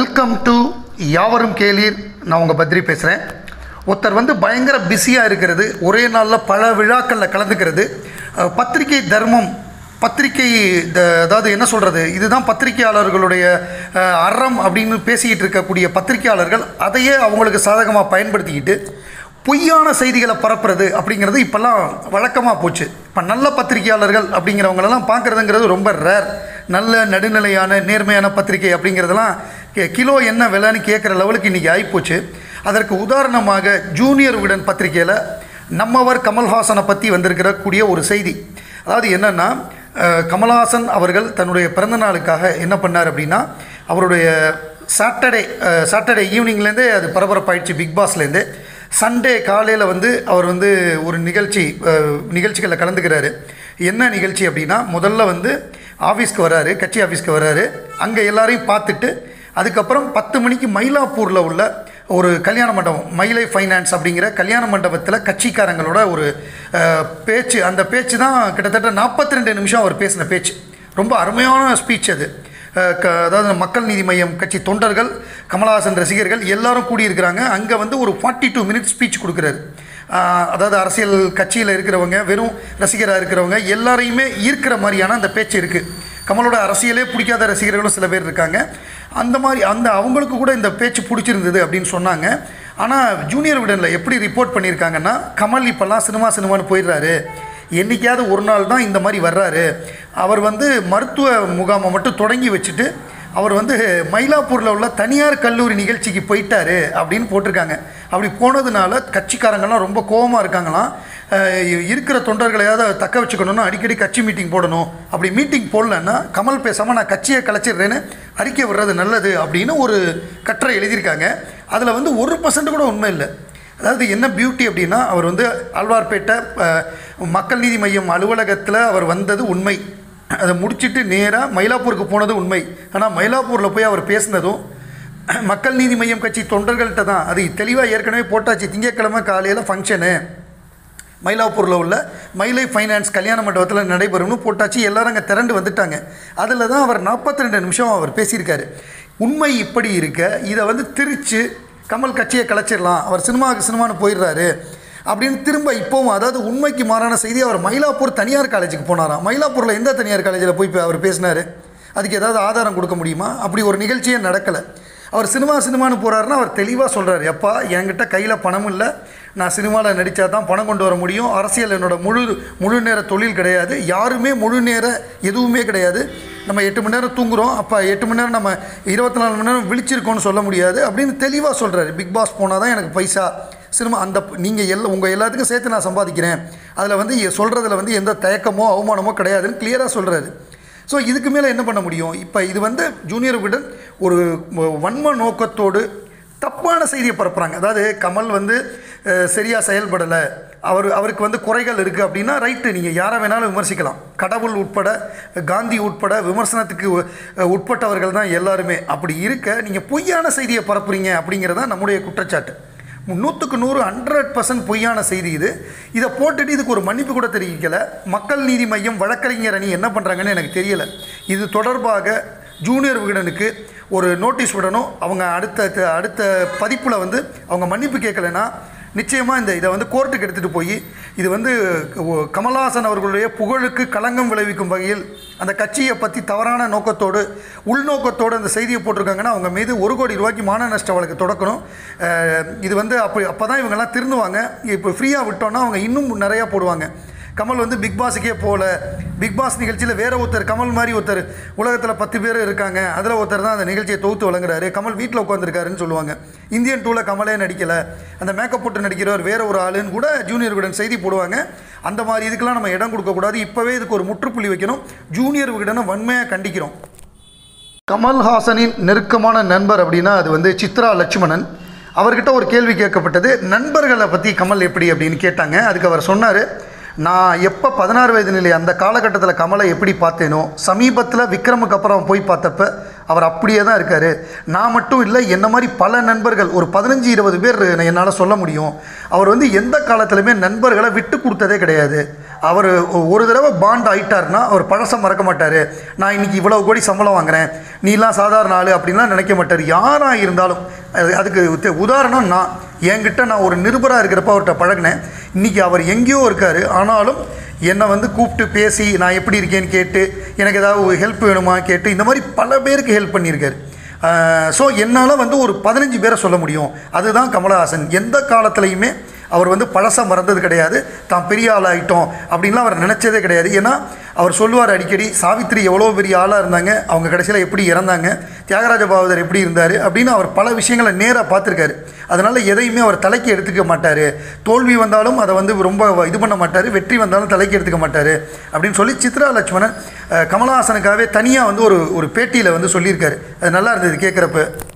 welcome to யாவரும் கேளீர் நான் உங்கள் பத்ரி பேசுகிறேன் ஒருத்தர் வந்து பயங்கர பிஸியாக இருக்கிறது ஒரே நாளில் பல விழாக்களில் கலந்துக்கிறது அஹ், பத்திரிகை தர்மம் பத்திரிகை த- அதாவது என்ன சொல்கிறது இதுதான் பத்திரிகையாளர்களுடைய அஹ், அறம் அப்படின்னு பேசிக்கிட்டு இருக்கக்கூடிய பத்திரிகையாளர்கள் அதையே அவங்களுக்கு சாதகமாக பயன்படுத்திக்கிட்டு பொய்யான செய்திகளை பரப்புறது அப்படிங்கிறது இப்போல்லாம் வழக்கமாக போச்சு இப்போ நல்ல பத்திரிகையாளர்கள் அப்படிங்கிறவங்களெல்லாம் பார்க்குறதுங்கிறது ரொம்ப ரேர் நல்ல நடுநிலையான நேர்மையான பத்திரிகை அப்படிங்கிறதெல்லாம் கி- கிலோ என்ன விலைன்னு கேட்குற லெவலுக்கு இன்றைக்கி ஆகிப்போச்சு அதற்கு உதாரணமாக ஜூனியர் விகடன் பத்திரிகையில் நம்மவர் கமல்ஹாசனை பற்றி வந்திருக்கிற கூடிய ஒரு செய்தி அதாவது என்னென்னா கமல்ஹாசன் அவர்கள் தன்னுடைய பிறந்த நாளுக்காக என்ன பண்ணார் அப்படின்னா அவருடைய சாட்டர்டே சாட்டர்டே ஈவினிங்லேருந்தே அது பரபரப்பாயிடுச்சு பிக் பாஸ்லேருந்து சண்டே காலையில் வந்து அவர் வந்து ஒரு நிகழ்ச்சி அஹ், நிகழ்ச்சிகளில் கலந்துக்கிறாரு என்ன நிகழ்ச்சி அப்படின்னா முதல்ல வந்து ஆஃபீஸ்க்கு வராரு கட்சி ஆஃபீஸ்க்கு வராரு அங்கே எல்லாரையும் பார்த்துட்டு அதுக்கப்புறம் பத்து மணிக்கு மயிலாப்பூரில் உள்ள ஒரு கல்யாண மண்டபம் மயிலை ஃபைனான்ஸ் அப்படிங்கிற கல்யாண மண்டபத்தில் கட்சிக்காரங்களோட ஒரு அஹ், பேச்சு அந்த பேச்சு தான் கிட்டத்தட்ட நாற்பத்தி ரெண்டு நிமிஷம் அவர் பேசின பேச்சு ரொம்ப அருமையான ஸ்பீச் அது அஹ், க அதாவது மக்கள் நீதி மையம் கட்சி தொண்டர்கள் கமலஹாசன் ரசிகர்கள் எல்லாரும் கூடியிருக்கிறாங்க அங்கே வந்து ஒரு ஃபார்ட்டி டூ மினிட்ஸ் ஸ்பீச் கொடுக்குறாரு அஹ், அதாவது அரசியல் கட்சியில் இருக்கிறவங்க வெறும் ரசிகராக இருக்கிறவங்க எல்லாரையுமே ஈர்க்கிற மாதிரியான அந்த பேச்சு இருக்குது கமலோட அரசியலே பிடிக்காத ரசிகர்களும் சில பேர் இருக்காங்க அந்த மாதிரி அந்த அவங்களுக்கு கூட இந்த பேச்சு பிடிச்சிருந்தது அப்படின்னு சொன்னாங்க ஆனால் ஜூனியர் விடனில் எப்படி ரிப்போர்ட் பண்ணியிருக்காங்கன்னா கமல் இப்போல்லாம் சினிமா சினிமான்னு போயிடுறாரு என்றைக்காவது ஒரு நாள் தான் இந்த மாதிரி வர்றாரு அவர் வந்து மருத்துவ முகாமை மட்டும் தொடங்கி வச்சுட்டு அவர் வந்து மயிலாப்பூரில் உள்ள தனியார் கல்லூரி நிகழ்ச்சிக்கு போயிட்டாரு அப்படின்னு போட்டிருக்காங்க அப்படி போனதுனால கட்சிக்காரங்கெல்லாம் ரொம்ப கோவமாக இருக்காங்களாம் அஹ் இருக்கிற தொண்டர்களையாவது தக்க வச்சுக்கணும்னு அடிக்கடி கட்சி மீட்டிங் போடணும் அப்படி மீட்டிங் போடலன்னா கமல் பேசாமல் நான் கட்சியை கலைச்சிடுறேன்னு அறிக்கை விடுறது நல்லது அப்படின்னு ஒரு கட்டுரை எழுதியிருக்காங்க அதில் வந்து ஒரு பர்சன்ட் கூட உண்மை இல்லை அதாவது என்ன பியூட்டி அப்படின்னா அவர் வந்து ஆழ்வார்பேட்டை அஹ், மக்கள் நீதி மையம் அலுவலகத்தில் அவர் வந்தது உண்மை அதை முடிச்சிட்டு நேராக மயிலாப்பூருக்கு போனது உண்மை ஆனால் மயிலாப்பூரில் போய் அவர் பேசினதும் மக்கள் நீதி மையம் கட்சி தொண்டர்கள்ட்ட தான் அது தெளிவாக ஏற்கனவே போட்டாச்சு திங்கட்கிழமை காலையில் ஃபங்க்ஷனு மயிலாப்பூரில் உள்ள மயிலை ஃபைனான்ஸ் கல்யாண மண்டபத்தில் நடைபெறும்னு போட்டாச்சு எல்லாரும் அங்கே திரண்டு வந்துட்டாங்க அதில் தான் அவர் நாற்பத்தி ரெண்டு நிமிஷம் அவர் பேசியிருக்காரு உண்மை இப்படி இருக்க இதை வந்து திரிச்சு கமல் கட்சியை கலைச்சிடலாம் அவர் சினிமாவுக்கு சினிமான்னு போயிடுறாரு அப்படின்னு திரும்ப இப்போவும் அதாவது உண்மைக்கு மாறான செய்தி அவர் மயிலாப்பூர் தனியார் காலேஜுக்கு போனாராம் மயிலாப்பூரில் எந்த தனியார் காலேஜில் போய் இப்ப அவர் பேசினார் அதுக்கு ஏதாவது ஆதாரம் கொடுக்க முடியுமா அப்படி ஒரு நிகழ்ச்சியே நடக்கலை அவர் சினிமா சினிமான்னு போகிறாருன்னா அவர் தெளிவாக சொல்கிறார் எப்பா என்கிட்ட கையில் பணம் இல்லை நான் சினிமாவில் நடித்தா தான் பணம் கொண்டு வர முடியும் அரசியல் என்னோட முழு முழு நேர தொழில் கிடையாது யாருமே முழு நேர எதுவுமே கிடையாது நம்ம எட்டு மணி நேரம் தூங்குறோம் அப்போ எட்டு மணி நேரம் நம்ம இருபத்தி நாலு மணி நேரம் விழிச்சிருக்கோம்னு சொல்ல முடியாது அப்படின்னு தெளிவாக சொல்கிறாரு பிக் பாஸ் போனால் தான் எனக்கு பைசா சினிமா அந்த நீங்கள் எல்லா உங்கள் எல்லாத்துக்கும் சேர்த்து நான் சம்பாதிக்கிறேன் அதில் வந்து சொல்கிறதுல வந்து எந்த தயக்கமோ அவமானமோ கிடையாதுன்னு கிளியராக சொல்கிறாரு ஸோ இதுக்கு மேலே என்ன பண்ண முடியும் இப்போ இது வந்து ஜூனியர் விடன் ஒரு வன்ம நோக்கத்தோடு தப்பான செய்தியை பரப்புகிறாங்க அதாவது கமல் வந்து சரியாக செயல்படலை அவர் அவருக்கு வந்து குறைகள் இருக்குது அப்படின்னா ரைட்டு நீங்கள் யாரை வேணாலும் விமர்சிக்கலாம் கடவுள் உட்பட காந்தி உட்பட விமர்சனத்துக்கு உ- உட்பட்டவர்கள் தான் எல்லாருமே அப்படி இருக்க நீங்கள் பொய்யான செய்தியை பரப்புறீங்க அப்படிங்கிறது தான் நம்முடைய குற்றச்சாட்டு நூற்றுக்கு நூறு ஹண்ட்ரட் பர்சன்ட் பொய்யான செய்தி இது இதை போட்டுட்டு இதுக்கு ஒரு மன்னிப்பு கூட தெரிவிக்கல மக்கள் நீதி மையம் வழக்கறிஞர் அணி என்ன பண்ணுறாங்கன்னு எனக்கு தெரியல இது தொடர்பாக ஜூனியர் விகடனுக்கு ஒரு நோட்டீஸ் விடணும் அவங்க அடுத்த அடுத்த பதிப்பில் வந்து அவங்க மன்னிப்பு கேட்கலைன்னா நிச்சயமாக இந்த இதை வந்து கோர்ட்டுக்கு எடுத்துகிட்டு போய் இது வந்து ஒ- கமல்ஹாசன் அவர்களுடைய புகழுக்கு களங்கம் விளைவிக்கும் வகையில் அந்த கட்சியை பற்றி தவறான நோக்கத்தோடு உள்நோக்கத்தோடு அந்த செய்தியை போட்டிருக்காங்கன்னா அவங்க மீது ஒரு கோடி ரூபாய்க்கு மான நஷ்ட வழக்கு தொடக்கணும் அஹ் இது வந்து அப்படி அப்போ தான் இவங்கெல்லாம் திருந்துவாங்க இப்போ ஃப்ரீயாக விட்டோன்னா அவங்க இன்னும் நிறையா போடுவாங்க கமல் வந்து பிக் பாஸுக்கே போகல பிக் பாஸ் நிகழ்ச்சியில் வேற ஒருத்தர் கமல் மாதிரி ஒருத்தர் உலகத்தில் பத்து பேர் இருக்காங்க அதில் ஒருத்தர் தான் அந்த நிகழ்ச்சியை தொகுத்து வழங்குறாரு கமல் வீட்டில் உட்காந்துருக்காருன்னு சொல்லுவாங்க இந்தியன் டூவில் கமலே நடிக்கலை அந்த மேக்கப் போட்டு நடிக்கிறவர் வேற ஒரு ஆளுன்னு கூட ஜூனியர் விகடன் செய்தி போடுவாங்க அந்த மாதிரி இதுக்கெல்லாம் நம்ம இடம் கொடுக்கக்கூடாது இப்போவே இதுக்கு ஒரு முற்றுப்புள்ளி வைக்கணும் ஜூனியர் விகடனை வன்மையாக கண்டிக்கிறோம் கமல்ஹாசனின் நெருக்கமான நண்பர் அப்படின்னா அது வந்து சித்ரா லட்சுமணன் அவர்கிட்ட ஒரு கேள்வி கேட்கப்பட்டது நண்பர்களை பற்றி கமல் எப்படி அப்படின்னு கேட்டாங்க அதுக்கு அவர் சொன்னார் நான் எப்போ பதினாறு வயது நிலை அந்த காலகட்டத்தில் கமலை எப்படி பார்த்தேனோ சமீபத்தில் விக்ரமுக்கு அப்புறம் போய் பார்த்தப்ப அவர் அப்படியே தான் இருக்கார் நான் மட்டும் இல்லை என்ன மாதிரி பல நண்பர்கள் ஒரு பதினஞ்சு இருபது பேர் என்னால் சொல்ல முடியும் அவர் வந்து எந்த காலத்துலையுமே நண்பர்களை விட்டு கொடுத்ததே கிடையாது அவர் ஒரு தடவை பாண்ட் ஆயிட்டார்னா அவர் பழசம் மறக்க மாட்டார் நான் இன்னைக்கு இவ்வளவு கோடி சம்பளம் வாங்குறேன் நீலாம் சாதாரண ஆள் அப்படின்லாம் நினைக்க மாட்டார் யாராக இருந்தாலும் அது- அதுக்கு உத்த- உதாரணம் நான் என்கிட்ட நான் ஒரு நிருபராக இருக்கிறப்ப அவர்கிட்ட பழகினேன் இன்றைக்கி அவர் எங்கேயோ இருக்கார் ஆனாலும் என்னை வந்து கூப்பிட்டு பேசி நான் எப்படி இருக்கேன்னு கேட்டு எனக்கு ஏதாவது ஹெல்ப் வேணுமா கேட்டு இந்த மாதிரி பல பேருக்கு ஹெல்ப் பண்ணியிருக்காரு ஸோ என்னால் வந்து ஒரு பதினஞ்சு பேரை சொல்ல முடியும் அதுதான் கமலஹாசன் எந்த காலத்துலையுமே அவர் வந்து பழச மறந்தது கிடையாது தான் பெரிய ஆள் ஆகிட்டோம் அப்படின்லாம் அவர் நினச்சதே கிடையாது ஏன்னா அவர் சொல்லுவார் அடிக்கடி சாவித்திரி எவ்வளோ பெரிய ஆளாக இருந்தாங்க அவங்க கடைசியில் எப்படி இறந்தாங்க தியாகராஜ பாவதர் எப்படி இருந்தார் அப்படின்னு அவர் பல விஷயங்களை நேராக பார்த்துருக்காரு அதனால் எதையுமே அவர் தலைக்கு எடுத்துக்க மாட்டார் தோல்வி வந்தாலும் அதை வந்து ரொம்ப இது பண்ண மாட்டார் வெற்றி வந்தாலும் தலைக்கு எடுத்துக்க மாட்டார் அப்படின்னு சொல்லி சித்ரா லட்சுமணன் அஹ், கமலஹாசனுக்காகவே தனியாக வந்து ஒரு ஒரு பேட்டியில் வந்து சொல்லியிருக்காரு அது நல்லா இருந்தது கேட்குறப்ப